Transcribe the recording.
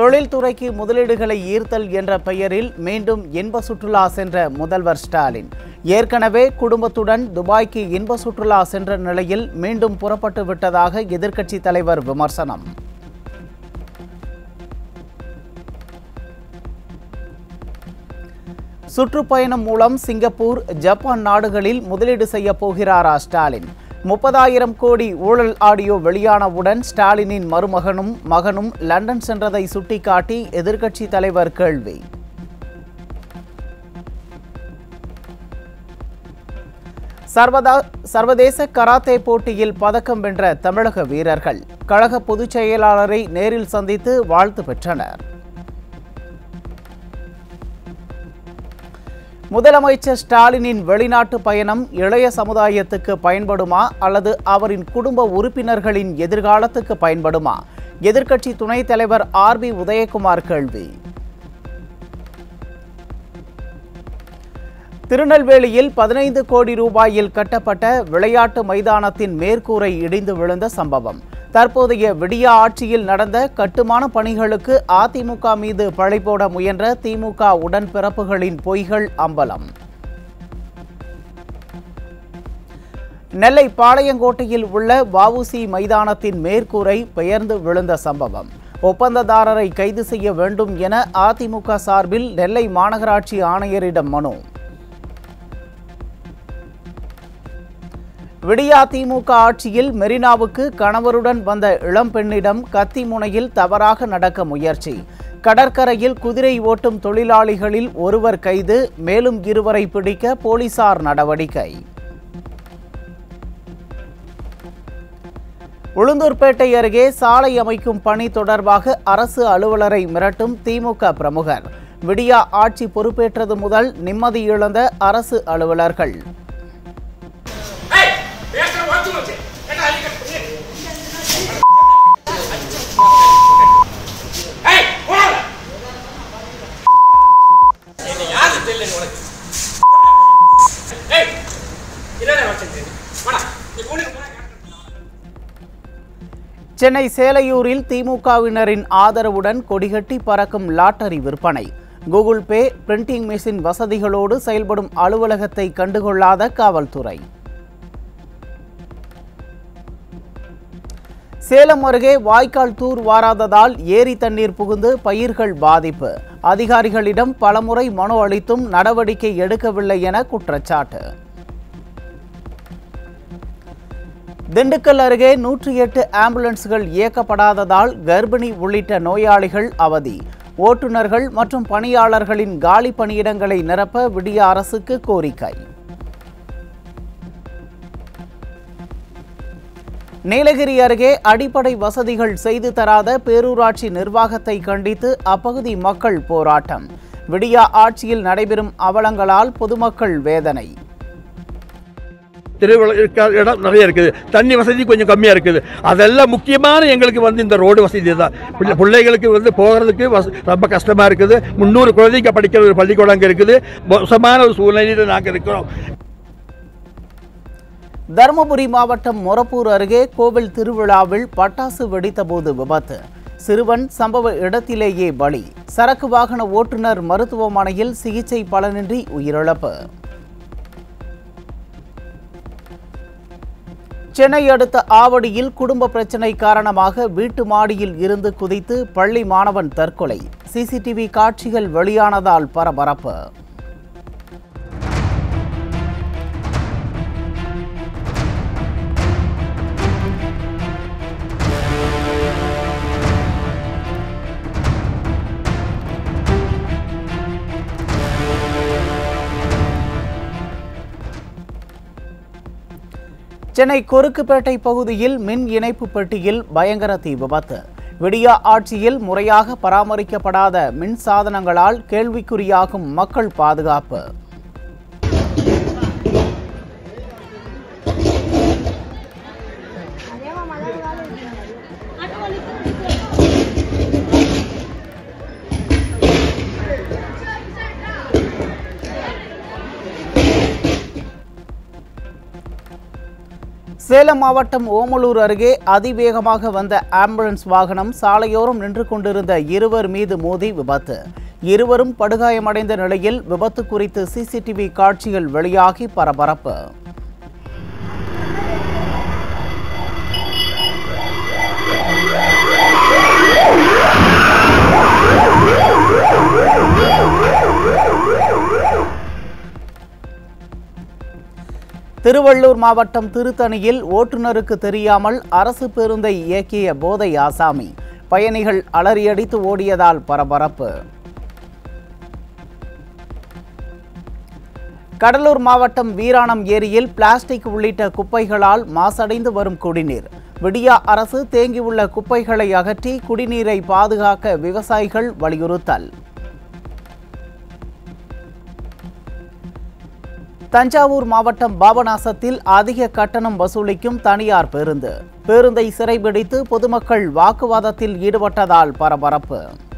தொழில்துறைக்கு முதலீடுகளை ஈர்த்தல் என்ற பெயரில் மீண்டும் இன்ப சுற்றுலா சென்ற முதல்வர் ஸ்டாலின் ஏற்கனவே குடும்பத்துடன் துபாய்க்கு இன்ப சுற்றுலா சென்ற நிலையில் மீண்டும் புறப்பட்டு விட்டதாக எதிர்க்கட்சித் தலைவர் விமர்சனம் சுற்றுப்பயணம் மூலம் சிங்கப்பூர் ஜப்பான் நாடுகளில் முதலீடு செய்ய போகிறாரா ஸ்டாலின் முப்பதாயிரம் கோடி ஊழல் ஆடியோ வெளியானவுடன் ஸ்டாலினின் மருமகனும் மகனும் லண்டன் சென்றதை சுட்டிக்காட்டி எதிர்க்கட்சி தலைவர் கேள்வி சர்வதா சர்வதேச கராத்தே போட்டியில் பதக்கம் வென்ற தமிழக வீரர்கள் கழக பொதுச் செயலாளரை நேரில் சந்தித்து வாழ்த்து பெற்றனர் முதலமைச்சர் ஸ்டாலினின் வெளிநாட்டு பயணம் இளைய சமுதாயத்துக்கு பயன்படுமா அல்லது அவரின் குடும்ப உறுப்பினர்களின் எதிர்காலத்துக்கு பயன்படுமா எதிர்க்கட்சி துணைத் தலைவர் ஆர் பி உதயகுமார் கேள்வி திருநெல்வேலியில் பதினைந்து கோடி ரூபாயில் கட்டப்பட்ட விளையாட்டு மைதானத்தின் மேற்கூரை இடிந்து விழுந்த சம்பவம் தற்போதைய விடியா ஆட்சியில் நடந்த கட்டுமான பணிகளுக்கு அதிமுக மீது பழி போட முயன்ற திமுக உடன்பிறப்புகளின் பொய்கள் அம்பலம் நெல்லை பாளையங்கோட்டையில் உள்ள வஉசி மைதானத்தின் மேற்கூரை பெயர்ந்து விழுந்த சம்பவம் ஒப்பந்ததாரரை கைது செய்ய வேண்டும் என அதிமுக சார்பில் நெல்லை மாநகராட்சி ஆணையரிடம் மனு விடியா திமுக ஆட்சியில் மெரினாவுக்கு கணவருடன் வந்த இளம்பெண்ணிடம் கத்தி முனையில் தவறாக நடக்க முயற்சி கடற்கரையில் குதிரை ஓட்டும் தொழிலாளிகளில் ஒருவர் கைது மேலும் இருவரை பிடிக்க போலீசார் நடவடிக்கை உளுந்தூர்பேட்டை அருகே சாலை அமைக்கும் பணி தொடர்பாக அரசு அலுவலரை மிரட்டும் திமுக பிரமுகர் விடியா ஆட்சி பொறுப்பேற்றது முதல் நிம்மதி இழந்த அரசு அலுவலர்கள் ஏய் பேசுற வாத்து வச்சு என்ன அள்ளி கட்டு ஏய் போடா என்ன யாரு தெரியல உனக்கு ஏய் இல்லடா வச்சிருக்கேன் வாடா நீ கூட்டிட்டு போடா சென்னை சேலையூரில் திமுகவினரின் ஆதரவுடன் கொடிகட்டி பறக்கும் லாட்டரி விற்பனை கூகுள் பே பிரிண்டிங் மிஷின் வசதிகளோடு செயல்படும் அலுவலகத்தை கண்டுகொள்ளாத காவல்துறை சேலம் அருகே வாய்க்கால் தூர் வாராததால் ஏரி தண்ணீர் புகுந்து பயிர்கள் பாதிப்பு அதிகாரிகளிடம் பலமுறை மனு அளித்தும் நடவடிக்கை எடுக்கவில்லை என குற்றச்சாட்டு திண்டுக்கல் அருகே நூற்றி எட்டு ஆம்புலன்ஸ்கள் இயக்கப்படாததால் கர்ப்பிணி உள்ளிட்ட நோயாளிகள் அவதி ஓட்டுநர்கள் மற்றும் பணியாளர்களின் காலி பணியிடங்களை நிரப்ப விடிய அரசுக்கு கோரிக்கை நீலகிரி அருகே அடிப்படை வசதிகள் செய்து தராத பேரூராட்சி நிர்வாகத்தை கண்டித்து அப்பகுதி மக்கள் போராட்டம் விடியா ஆட்சியில் நடைபெறும் அவலங்களால் பொதுமக்கள் வேதனை திருவிழா இருக்க இடம் நிறைய இருக்குது தண்ணி வசதி கொஞ்சம் கம்மியாக இருக்குது அதெல்லாம் முக்கியமான எங்களுக்கு வந்து இந்த ரோடு வசதி தான் பிள்ளை பிள்ளைகளுக்கு வந்து போகிறதுக்கு வச ரொம்ப கஷ்டமாக இருக்குது முந்நூறு குழந்தைங்க படிக்கிற ஒரு பள்ளிக்கூடம் அங்கே இருக்குது மோசமான ஒரு சூழ்நிலையில் நாங்கள் இருக்கிறோம் தருமபுரி மாவட்டம் மொரப்பூர் அருகே கோவில் திருவிழாவில் பட்டாசு வெடித்தபோது விபத்து சிறுவன் சம்பவ இடத்திலேயே பலி சரக்கு வாகன ஓட்டுநர் மருத்துவமனையில் சிகிச்சை பலனின்றி உயிரிழப்பு சென்னை அடுத்த ஆவடியில் குடும்ப பிரச்சனை காரணமாக வீட்டு மாடியில் இருந்து குதித்து பள்ளி மாணவன் தற்கொலை சிசிடிவி காட்சிகள் வெளியானதால் பரபரப்பு சென்னை கொருக்குப்பேட்டை பகுதியில் மின் இணைப்பு பெட்டியில் பயங்கர தீ விபத்து விடியா ஆட்சியில் முறையாக பராமரிக்கப்படாத மின் சாதனங்களால் கேள்விக்குறியாகும் மக்கள் பாதுகாப்பு சேலம் மாவட்டம் ஓமலூர் அருகே அதிவேகமாக வந்த ஆம்புலன்ஸ் வாகனம் சாலையோரம் நின்று கொண்டிருந்த இருவர் மீது மோதி விபத்து இருவரும் படுகாயமடைந்த நிலையில் விபத்து குறித்து சிசிடிவி காட்சிகள் வெளியாகி பரபரப்பு திருவள்ளூர் மாவட்டம் திருத்தணியில் ஓட்டுநருக்கு தெரியாமல் அரசு பேருந்தை இயக்கிய போதை ஆசாமி பயணிகள் அலறியடித்து ஓடியதால் பரபரப்பு கடலூர் மாவட்டம் வீராணம் ஏரியில் பிளாஸ்டிக் உள்ளிட்ட குப்பைகளால் மாசடைந்து வரும் குடிநீர் விடியா அரசு தேங்கியுள்ள குப்பைகளை அகற்றி குடிநீரை பாதுகாக்க விவசாயிகள் வலியுறுத்தல் தஞ்சாவூர் மாவட்டம் பாபநாசத்தில் அதிக கட்டணம் வசூலிக்கும் தனியார் பேருந்து பேருந்தை சிறைபிடித்து பொதுமக்கள் வாக்குவாதத்தில் ஈடுபட்டதால் பரபரப்பு